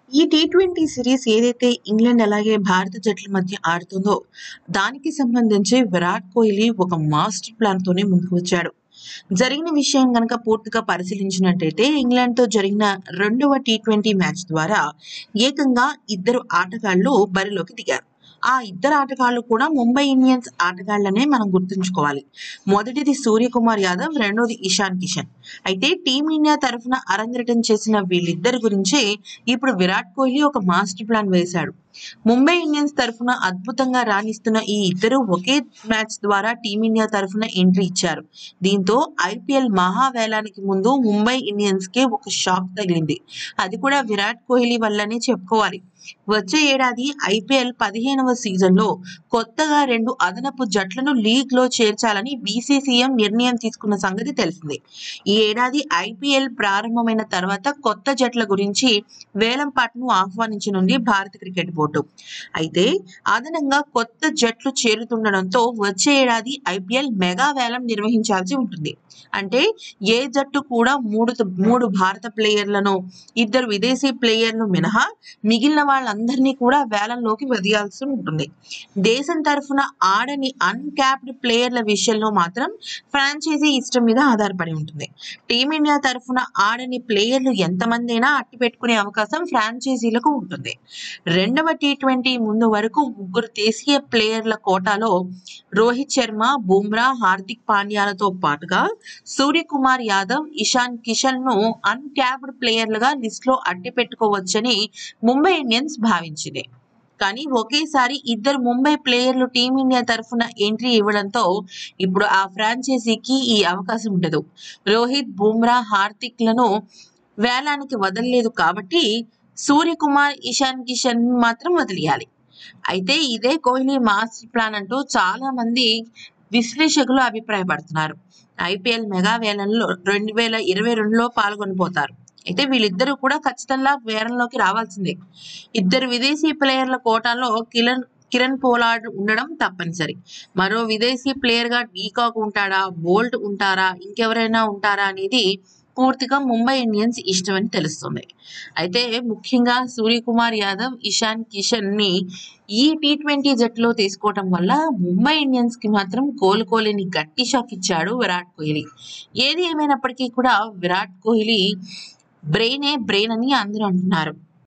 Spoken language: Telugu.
ఈ టీ ట్వంటీ సిరీస్ ఏదైతే ఇంగ్లాండ్ అలాగే భారత జట్ల మధ్య ఆడుతుందో దానికి సంబంధించి విరాట్ కోహ్లీ ఒక మాస్టర్ ప్లాన్ తోనే ముందుకు వచ్చాడు జరిగిన విషయం గనక పూర్తిగా పరిశీలించినట్టయితే ఇంగ్లాండ్ తో జరిగిన రెండవ టీ ట్వంటీ మ్యాచ్ ద్వారా ఏకంగా ఇద్దరు ఆటగాళ్లు బరిలోకి దిగారు ఆ ఇద్దరు ఆటగాళ్లు కూడా ముంబై ఇండియన్స్ ఆటగాళ్లనే మనం గుర్తుంచుకోవాలి మొదటిది సూర్యకుమార్ యాదవ్ రెండోది ఇషాన్ కిషన్ అయితే టీమిండియా తరఫున అరంగేటం చేసిన వీళ్ళిద్దరి గురించి ఇప్పుడు విరాట్ కోహ్లీ ఒక మాస్టర్ ప్లాన్ వేశాడు ముంబై ఇండియన్స్ తరఫున అద్భుతంగా రాణిస్తున్న ఈ ఇద్దరు ఒకే మ్యాచ్ ద్వారా టీమిండియా తరఫున ఎంట్రీ ఇచ్చారు దీంతో ఐపీఎల్ మహావేలానికి ముందు ముంబై ఇండియన్స్ కి ఒక షాక్ తగిలింది అది కూడా విరాట్ కోహ్లీ వల్లనే చెప్పుకోవాలి వచ్చే ఏడాది ఐపీఎల్ పదిహేనవ సీజన్ లో కొత్తగా రెండు అదనపు జట్లను లీగ్ లో చేర్చాలని బీసీసీఎం నిర్ణయం తీసుకున్న సంగతి తెలిసిందే ఈ ఏడాది ఐపీఎల్ ప్రారంభమైన తర్వాత కొత్త జట్ల గురించి వేలం పాటను ఆహ్వానించనుంది భారత క్రికెట్ బోర్డు అయితే అదనంగా కొత్త జట్లు చేరుతుండడంతో వచ్చే ఏడాది ఐపీఎల్ మెగా వేలం నిర్వహించాల్సి ఉంటుంది అంటే ఏ జట్టు కూడా మూడు మూడు భారత ప్లేయర్లను ఇద్దరు విదేశీ ప్లేయర్లు మినహా మిగిలిన వాళ్ళందరినీ కూడా వేలంలోకి వదిలాల్సి ఉంటుంది దేశం తరఫున ఆడని అన్క్యాప్డ్ ప్లేయర్ల విషయంలో మాత్రం ఫ్రాంచైజీ ఇష్టం మీద ఆధారపడి ఉంటుంది టీమిండియా తరఫున ఆడని ప్లేయర్లు ఎంతమంది అయినా అట్టి పెట్టుకునే అవకాశం ఫ్రాంచైజీలకు ఉంటుంది రెండవ టీ ట్వంటీ ముందు వరకు ముగ్గురు దేశీయ ప్లేయర్ల కోటాలో రోహిత్ శర్మ బుమ్రా హార్దిక్ పాండ్యాలతో పాటుగా సూర్యకుమార్ యాదవ్ ఇషాన్ కిషన్ ను అన్క్యాప్డ్ ప్లేయర్లుగా లిస్ట్ లో అట్టి పెట్టుకోవచ్చని ముంబై ఇండియన్స్ భావించింది కానీ ఒకేసారి ఇద్దరు ముంబై ప్లేయర్లు టీమిండియా తరఫున ఎంట్రీ ఇవ్వడంతో ఇప్పుడు ఆ ఫ్రాంచైజీకి ఈ అవకాశం ఉండదు రోహిత్ బుమ్రా హార్దిక్ లను వేలానికి వదలలేదు కాబట్టి సూర్యకుమార్ ఇషాన్ కిషన్ మాత్రం వదిలేయాలి అయితే ఇదే కోహ్లీ మాస్టర్ ప్లాన్ అంటూ చాలా మంది విశ్లేషకులు అభిప్రాయపడుతున్నారు ఐపీఎల్ మెగా వేలంలో రెండు వేల ఇరవై రెండులో పాల్గొనబోతారు అయితే వీళ్ళిద్దరూ కూడా ఖచ్చితంగా వేలంలోకి రావాల్సిందే ఇద్దరు విదేశీ ప్లేయర్ల కోటాలో కిరణ్ కిరణ్ పోలార్డ్ ఉండడం తప్పనిసరి మరో విదేశీ ప్లేయర్ గా డీకాక్ ఉంటాడా బోల్ట్ ఉంటారా ఇంకెవరైనా ఉంటారా అనేది పూర్తిగా ముంబై ఇండియన్స్ ఇష్టమని తెలుస్తుంది అయితే ముఖ్యంగా సూర్యకుమార్ యాదవ్ ఇషాన్ కిషన్ ని ఈ టీ ట్వంటీ జట్టులో తీసుకోవటం వల్ల ముంబై ఇండియన్స్ కి మాత్రం కోలుకోలేని గట్టి షాక్ ఇచ్చాడు విరాట్ కోహ్లీ ఏది ఏమైనప్పటికీ కూడా విరాట్ కోహ్లీ బ్రెయినే బ్రెయిన్ అని అందరూ అంటున్నారు